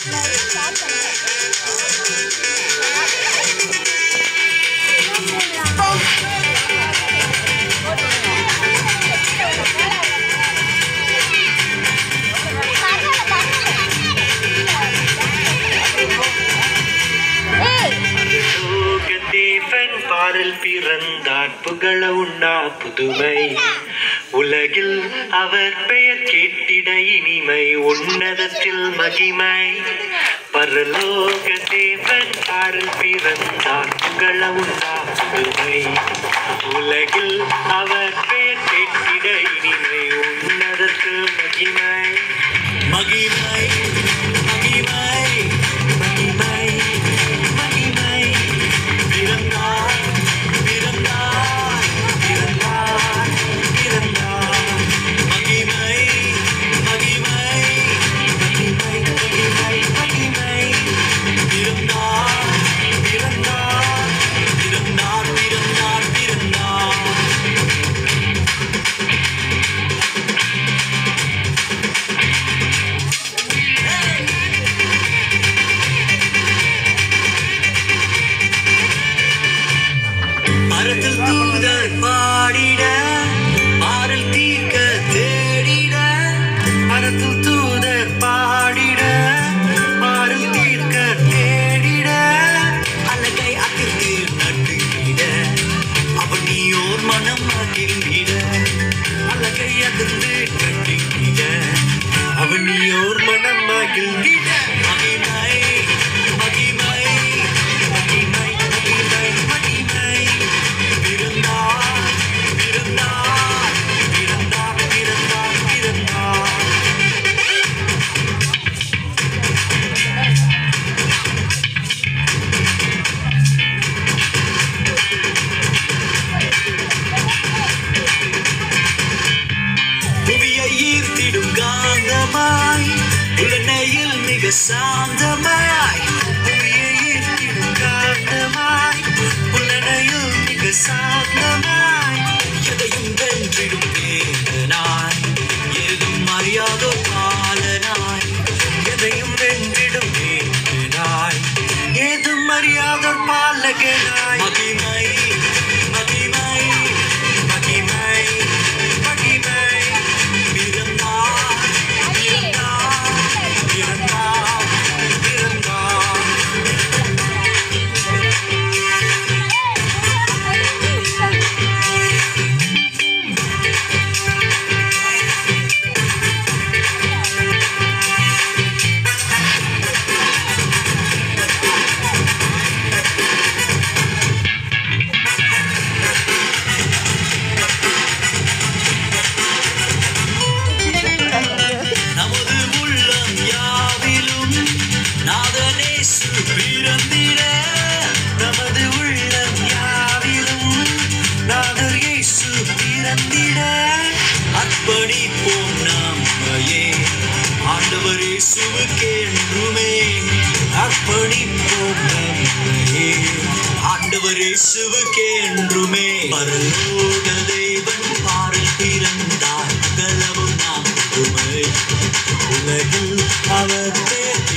லோகதேவன் பாரில் பிறந்தார் புகழ உண்ணா புதுமை உலகில் அவர் பெயர் கேட்டிட இனிமை உன்னதத்தில் மகிமை பரலோக தேவன் பாரில் பிறந்தார் புகழ உண்ணா புதுமை உலகில் அவர் பெயர் கேட்டிட இனிமை உன்னதத்தில் மகிமை மகிமை மகிமை மகிமை மகிமை பிறந்தார் பிறந்தார் பிறந்தார் பிறந்தார் மகிமை மகிமை மகிமை மகிமை மகிமை பிறந்தார் பிறந்தார் பிறந்தார் பிறந்தார் பிறந்தார் மரத்தில் தூதர் பாடிட மாறல் தீர்க்க தேடிட மரத்தில் தூதர் பாடிட மாறல் தீர்க்க தேடிட அழகை அகிர்ந்து நட்டுகிட அவன் நீயோர் மனம் மகிழ்ந்திட அழகை அதிர்ந்து நட்டுகிட அவன் நீயோர் மனம் மகிழ்ந்திட மகிமை மகிமை மகிமை மகிமை மகிமை பிறந்தார் பிறந்தார் பிறந்தார் பிறந்தார் பிறந்தார் புவியை ஈர்த்திடும் காந்தமாய் உலனையில் மிக சாந்தமாய் புவியை ஈர்த்திடும் காந்தமாய் உலனையில் மிக சாந்தமாய் எதையும் வென்றிடும் வேந்தனாய் ஏதும் அறியாதோ பாலனாய் எதையும் வென்றிடும் வேந்தனாய் ஏதும் அறியாதோர் பாலகனாய் மகிமை மகிமை மகிமை மகிமை பிறந்தார் பிறந்தார் பிறந்தார் பிறந்தார் நமது உள்ளம் யாவிலும் நாதனேசு பிறந்திட நமது உள்ளம் யாவிலும் நாதர் இயேசு பிறந்திட அர்ப்பணிப்போம் நம்மையே ஆண்டவர் இயேசுவுக்கு என்றுமே அர்ப்பணிப்போம் நம்மையே ஆண்டவர் இயேசுவுக்கு என்றுமே பரலோக தேவன் பாரில் பிறந்தார் புகழவும் நாம் உமை உலகில் அவர் பேர்